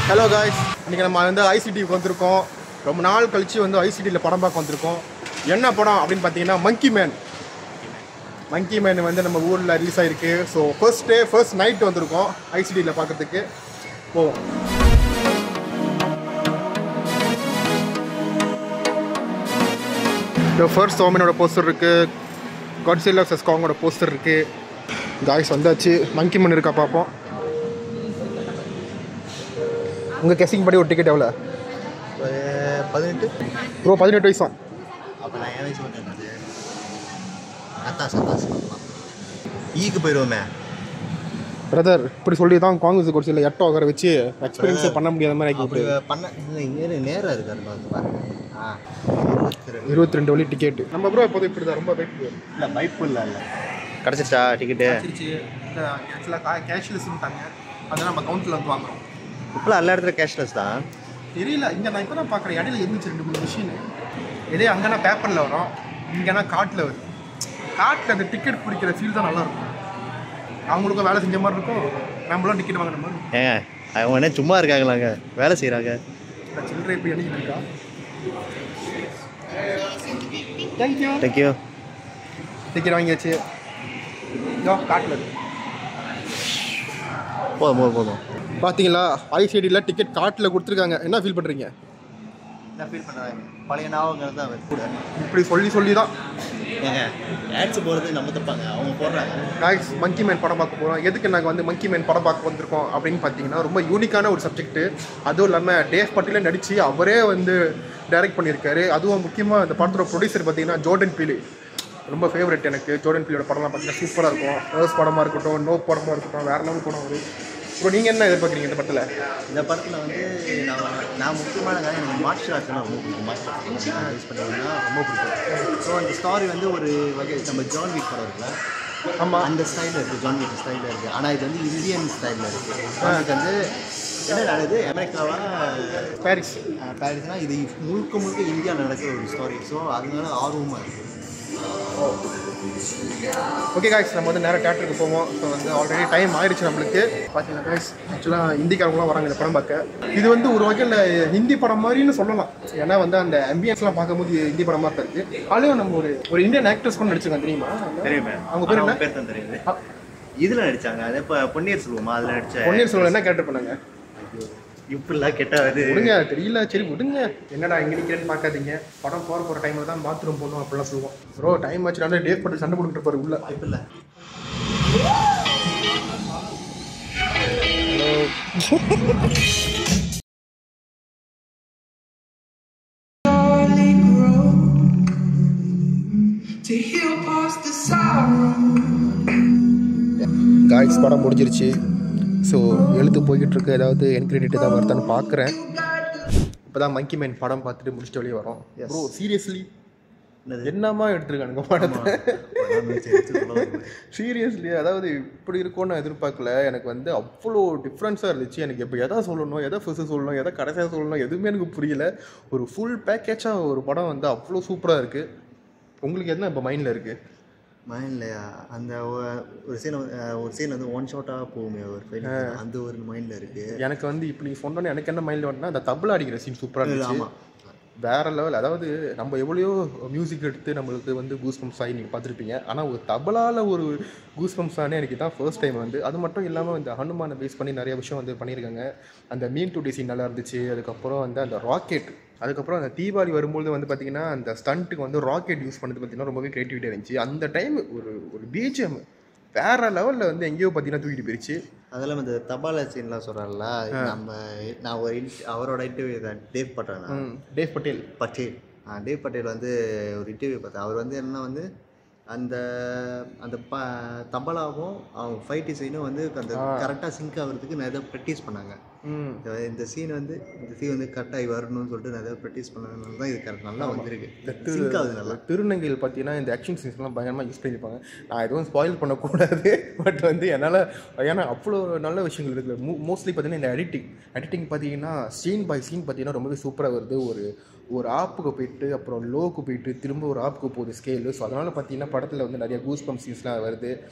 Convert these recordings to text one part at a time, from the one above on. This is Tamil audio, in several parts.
ஹலோ காய்ஸ் இன்றைக்கி நம்ம வந்து ஐசிடிக்கு வந்திருக்கோம் ரொம்ப நாள் கழித்து வந்து ஐசிடியில் படம் பார்க்க வந்திருக்கோம் என்ன படம் அப்படின்னு பார்த்தீங்கன்னா மங்கி மேன் மங்கி மேன் வந்து நம்ம ஊரில் ரிலீஸ் ஆகிருக்கு so first day first night வந்திருக்கோம் ஐசிடியில் பார்க்கறதுக்கு போவோம் இந்த ஃபர்ஸ்ட் சோமினோட போஸ்டர் இருக்குது காட்ஸில்லா சஸ்காங்கோட போஸ்டர் இருக்குது காய்ஸ் வந்தாச்சு மங்கி மேன் இருக்கா பார்ப்போம் உங்கள் கெஸிங் படி ஒரு டிக்கெட் எவ்வளோ ஒரு பதினெட்டு ப்ரோ பதினெட்டு வயசும் அப்போ நான் என் வயசு மட்டும் என்னது அத்தாஸ் அத்தாஸ் ஈக்கு போயிடுவோமே பிரதர் இப்படி சொல்லி தான் காங்கிரஸ் ஒரு சில எட்டோ வர வச்சு எக்ஸ்பீரியன்ஸே பண்ண முடியாத மாதிரி அப்படி ஆக்கி பண்ண இல்லை இங்கே நேரம் இருக்காரு பாருங்க பாருங்க ஆ இருபத்தி ரெண்டு இருபத்தி ரெண்டு வழி டிக்கெட் நம்ம ப்ரோ இப்போது இப்படி தான் ரொம்ப வெயிட் இல்லை பைப்பு இல்லை இல்லை கிடச்சிருச்சா டிக்கெட்டு ஆக்சுவலி ஆக்சுவலாக கேஷ்லெஸ்ன்ட்டாங்க அதான் நம்ம கவுண்டில் வந்து வாங்குறோம் இப்போலாம் எல்லா இடத்துல கேஷ்லெஸ் தான் தெரியல இங்கே நான் இப்போ தான் பார்க்குறேன் இடையில இருந்துச்சு ரெண்டு மூணு மிஷின் இதே அங்கேனா பேப்பரில் வரும் இங்கேனா காட்டில் வருது காட்டில் அந்த டிக்கெட் பிடிக்கிற ஃபீல் தான் நல்லா இருக்கும் அவங்களுக்கும் வேலை செஞ்ச மாதிரி இருக்கும் நம்மளும் டிக்கெட் வாங்குற மாதிரி இருக்கும் ஏங்க அவங்க என்ன சும்மா இருக்காங்களாங்க வேலை செய்கிறாங்க இந்த சில்லறை இப்போ எண்ணிக்கிட்டு இருக்கா தேங்க்யூ தேங்க்யூ டிக்கெட் வாங்கியாச்சு இதோ காட்டில் இருக்கு போதும் போதும் போதும் பார்த்தீங்களா ஐசிடியில் டிக்கெட் காட்டில் கொடுத்துருக்காங்க என்ன ஃபீல் பண்ணுறீங்க என்ன ஃபீல் பண்ணுறாங்க பழைய ஞாபகங்கள் தான் கூட இப்படி சொல்லி சொல்லி தான் ஏங்க ஆட்ஸ் போகிறது நம்ம தப்பாங்க அவங்க போடுறாங்க காய்ஸ் மங்கி மேன் படம் பார்க்க போகிறோம் எதுக்கு நாங்கள் வந்து மங்கி மேன் படம் பார்க்க வந்திருக்கோம் அப்படின்னு பார்த்தீங்கன்னா ரொம்ப யூனிக்கான ஒரு சப்ஜெக்ட் அதுவும் இல்லாமல் டேவ் பட்டில நடித்து அவரே வந்து டைரக்ட் பண்ணியிருக்காரு அதுவும் முக்கியமாக இந்த படத்தோட ப்ரொடியூசர் பார்த்தீங்கன்னா ஜோர்டன் பீலி ரொம்ப ஃபேவரட் எனக்கு ஜோர்டன் பீலியோட படம்லாம் பார்த்தீங்கன்னா சூப்பராக இருக்கும் ஃபர்ஸ்ட் படமாக இருக்கட்டும் நோ படமாக இருக்கட்டும் வேறு லெவல் படம் வரும் ப்ரோ நீங்கள் என்ன எதிர்பார்க்குறீங்க இந்த படத்தில் இந்த படத்தில் வந்து நான் நான் முக்கியமான காரணம் எனக்கு மார்ஷல் ஆர்ட்ஸ்னால் ரொம்ப பிடிக்கும் மார்ஷல் ஆர்ட்ஸ் யூஸ் பண்ணுறதுனா ரொம்ப பிடிக்கும் ஸோ அந்த ஸ்டாரி வந்து ஒரு வகை நம்ம ஜான் வீக் படம் இருக்குல்ல ஆமாம் அந்த ஸ்டைலில் இருக்குது ஜான் வீக் ஸ்டைலில் இருக்குது ஆனால் இது வந்து இந்தியன் ஸ்டைலில் இருக்குது அதுக்கு வந்து என்ன நடக்குது அமெரிக்காவா பாரிஸ் பாரிஸ்னால் இது முழுக்க முழுக்க இந்தியா நடக்கிற ஒரு ஸ்டாரி ஸோ அதனால ஆர்வமாக இருக்குது ஓகே காய்ஸ் நம்ம வந்து நேராக தேட்டருக்கு போவோம் ஸோ வந்து ஆல்ரெடி டைம் ஆயிடுச்சு நம்மளுக்கு பார்த்தீங்கன்னா காய்ஸ் ஆக்சுவலாக ஹிந்திக்காரங்களாம் வராங்க இந்த படம் பார்க்க இது வந்து ஒரு வகையில் ஹிந்தி படம் மாதிரின்னு சொல்லலாம் ஏன்னா வந்து அந்த அம்பியன்ஸ்லாம் பார்க்கும்போது ஹிந்தி படமாக தான் இருக்குது அதுலேயும் நம்ம ஒரு ஒரு இந்தியன் ஆக்டர்ஸ் கூட நடிச்சிருக்காங்க தெரியுமா தெரியுமே அவங்க பேர் என்ன பேர் தான் தெரியுது இதில் நடித்தாங்க அது இப்போ பொன்னியர் செல்வமா அதில் நடித்த பொன்னியின் செல்வன் என்ன கேரக்டர் பண்ணாங்க இப்படிலாம் கெட்ட இது விடுங்க தெரியல சரி விடுங்க என்னடா எங்கே நிற்கிறேன்னு பார்க்காதீங்க படம் போகிற போகிற டைமில் தான் பாத்ரூம் போகணும் அப்படிலாம் சொல்லுவோம் ப்ரோ டைம் ஆச்சு நல்லா டேட் போட்டு சண்டை போட்டுட்டு இருப்பாரு உள்ள வாய்ப்பு இல்லை slowly grow to heal past the sorrow. Guys படம் முடிஞ்சிருச்சு ஸோ எழுத்து போய்கிட்டு இருக்கு ஏதாவது என்கிரெடிட் ஏதாவது வருதான்னு பார்க்குறேன் இப்போ தான் மங்கி மேன் படம் பார்த்துட்டு முடிச்சுட்டு வெளியே வரோம் Yes. ப்ரோ சீரியஸ்லி என்னது என்னமா எடுத்திருக்கானுங்க படத்தை ஆமாம் சீரியஸ்லி அதாவது இப்படி இருக்கும்னு நான் எதிர்பார்க்கல எனக்கு வந்து அவ்வளோ டிஃப்ரென்ஸாக இருந்துச்சு எனக்கு இப்போ எதை சொல்லணும் எதை ஃபஸ்ட்டு சொல்லணும் எதை கடைசியாக சொல்லணும் எதுவுமே எனக்கு புரியல ஒரு ஃபுல் பேக்கேஜாக ஒரு படம் வந்து அவ்வளோ சூப்பராக இருக்குது உங்களுக்கு என்ன இப்போ மைண்டில் இருக்குது மைண்ட்லையா அந்த ஒ- ஒரு சீன் ஒரு சீன் வந்து ஒன் ஷாட்டாக போகுமே ஒரு ஃபைல் அந்த ஒரு மைண்டில் இருக்குது எனக்கு வந்து இப்படி சொன்னோன்னே எனக்கு என்ன மைண்டில் வரணும்னா அந்த தபலா அடிக்கிற சீன் சூப்பராக இருந்துச்சு ஆமாம் வேற லெவல் அதாவது நம்ம எவ்வளையோ மியூசிக் எடுத்து நம்மளுக்கு வந்து கூஸ் பம்ப்ஸ் ஆகி நீங்கள் பார்த்துருப்பீங்க ஆனால் ஒரு தபலால ஒரு கூஸ் பம்ப்ஸ் ஆனே எனக்கு தான் ஃபர்ஸ்ட் டைம் வந்து அது மட்டும் இல்லாமல் இந்த ஹனுமானை பேஸ் பண்ணி நிறைய விஷயம் வந்து பண்ணியிருக்காங்க அந்த மீன் டு சீன் நல்லா இருந்துச்சு அதுக்கப்புறம் வந்து அந்த ராக்கெட் அதுக்கப்புறம் அந்த தீபாவளி வரும்போது வந்து பார்த்தீங்கன்னா அந்த ஸ்டண்ட்டுக்கு வந்து ராக்கெட் யூஸ் பண்ணது பார்த்தீங்கன்னா ரொம்பவே க்ரியேட்டிவிட்டி இருந்துச்சு அந்த டைம் ஒரு ஒரு பிஜிஎம் வேற லெவலில் வந்து எங்கேயோ பார்த்தீங்கன்னா தூக்கிட்டு போயிடுச்சு அதெல்லாம் இந்த தபால சீன்லாம் சொல்கிறாங்கல்ல நம்ம நான் ஒரு இன்ட் அவரோட இன்டர்வியூ தான் டேவ் பட்டேன் ம், டேவ் பட்டேல் பட்டேல் ஆ டேவ் பட்டேல் வந்து ஒரு இன்டர்வியூ பார்த்தேன் அவர் வந்து என்ன வந்து அந்த அந்த ப தபலாவும் அவங்க ஃபைட் சீனும் வந்து அந்த கரெக்டாக சிங்க் ஆகிறதுக்கு நிறைய ப்ராக்டிஸ் பண்ணாங்க ம் இந்த- இந்த சீன் வந்து இந்த சீன் வந்து கரெக்டாக வரணும்னு சொல்லிட்டு நிறைய ப்ராக்டிஸ் பண்ணதுனால தான் இது கரெக்ட் நல்லா வந்திருக்கு சிங்க் ஆகுது நல்லா திருநங்கையில் பார்த்தீங்கன்னா இந்த ஆக்ஷன் சீன்ஸ்லாம் பயங்கரமாக யூஸ் பண்ணியிருப்பாங்க நான் எதுவும் ஸ்பாயில் பண்ணக்கூடாது பட் வந்து என்னால் ஏன்னா அவ்வளோ நல்ல விஷயங்கள் இருக்குது மோ மோஸ்ட்லி பார்த்தீங்கன்னா இந்த எடிட்டிங் எடிட்டிங் பார்த்தீங்கன்னா சீன் பை சீன் பார்த்தீங்கன்னா ரொம்பவே சூப்பராக வருது ஒரு ஒரு ஆப்புக்கு போயிட்டு அப்புறம் லோக்கு போயிட்டு திரும்ப ஒரு ஆப்புக்கு போகுது ஸ்கேலு ஸோ அதனால் பார்த்தீங்கன்னா படத்தில் வந்து நிறைய கூஸ் பம்ப் சீன்ஸ்லாம் வருது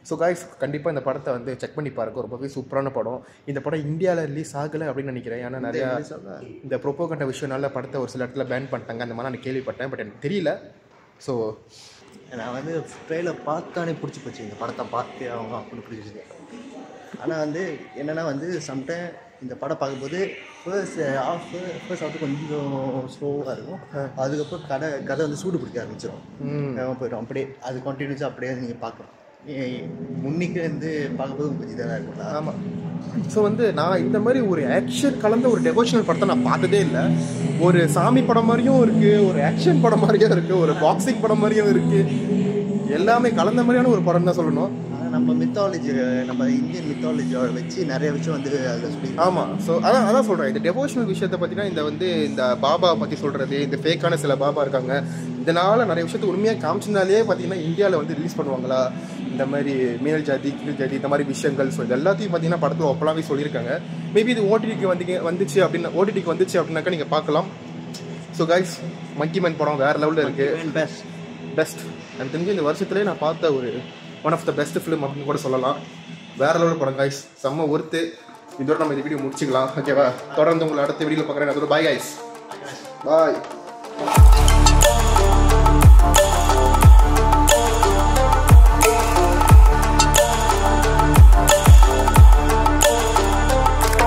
ஸோ காய்ஸ் கண்டிப்பாக இந்த படத்தை வந்து செக் பண்ணி பாருங்க ரொம்பவே சூப்பரான படம் இந்த படம் இந்தியாவில் ரிலீஸ் ஆகலை அப்படின்னு நினைக்கிறேன் ஏன்னா நிறையா எப்படி சொல்ல இந்த ப்ரொப்போகண்ட விஷயம்னால படத்தை ஒரு சில இடத்துல பேன் பண்ணிட்டாங்க அந்த மாதிரி நான் கேள்விப்பட்டேன் பட் எனக்கு தெரியல ஸோ நான் வந்து ட்ரெயிலர் பார்த்தானே பிடிச்சி போச்சு இந்த படத்தை பார்த்து அவங்க அப்படின்னு பிடிச்சிச்சு ஆனால் வந்து என்னென்னா வந்து சம்டைம் இந்த படம் பார்க்கும்போது ஃபர்ஸ்ட் ஆஃப் ஃபர்ஸ்ட் ஆஃப் கொஞ்சம் ஸ்லோவாக இருக்கும் அதுக்கப்புறம் கதை கதை வந்து சூடு பிடிக்க ஆரம்பிச்சிடும் வேகமா போயிடும் அப்படியே அது கண்டினியூஸாக அப்படியே நீங்கள் பார்க்கலாம் ஏ- முன்னிக்கு வந்து பார்க்கும்போது கொஞ்சம் இதாக இருக்கும்ல ஆமாம் ஸோ வந்து நான் இந்த மாதிரி ஒரு ஆக்ஷன் கலந்த ஒரு டெவோஷனல் படத்தை நான் பார்த்ததே இல்லை ஒரு சாமி படம் மாதிரியும் இருக்குது ஒரு ஆக்ஷன் படம் மாதிரியும் இருக்குது ஒரு பாக்ஸிங் படம் மாதிரியும் இருக்குது எல்லாமே கலந்த மாதிரியான ஒரு படம் தான் சொல்லணும் ஆனால் நம்ம மித்தாலஜி நம்ம இந்தியன் மித்தாலஜியோட வச்சு நிறைய விஷயம் வந்து அதில் சொல்லி ஆமாம் ஸோ அதான் அதான் சொல்கிறேன் இந்த டெவோஷனல் விஷயத்தை பற்றினா இந்த வந்து இந்த பாபா பற்றி சொல்கிறது இந்த ஃபேக்கான சில பாபா இருக்காங்க இதனால் நிறைய விஷயத்தை உண்மையாக காமிச்சிருந்தாலே பார்த்தீங்கன்னா இந்தியாவில் வந்து ரிலீஸ் பண்ணுவாங்களா இந்த மாதிரி மேல் ஜாதி கீழ் ஜாதி இந்த மாதிரி விஷயங்கள் ஸோ இது எல்லாத்தையும் பார்த்தீங்கன்னா படத்தில் ஒப்பலாமே சொல்லியிருக்காங்க மேபி இது ஓடிடிக்கு வந்து வந்துச்சு அப்படின்னு ஓடிடிக்கு வந்துச்சு அப்படின்னாக்கா நீங்கள் பார்க்கலாம் ஸோ கைஸ் மங்கி மேன் படம் வேறு லெவலில் இருக்குது பெஸ்ட் பெஸ்ட் எனக்கு தெரிஞ்சு இந்த வருஷத்துலேயே நான் பார்த்த ஒரு one of the best film அப்படின்னு கூட சொல்லலாம் வேற லெவல் படம் காய்ஸ் செம்ம ஒர்த்து இதோட நம்ம இந்த வீடியோ முடிச்சுக்கலாம் ஓகேவா தொடர்ந்து உங்களை அடுத்த வீடியோவில் பார்க்குறேன் அதோட பாய் காய்ஸ் பாய்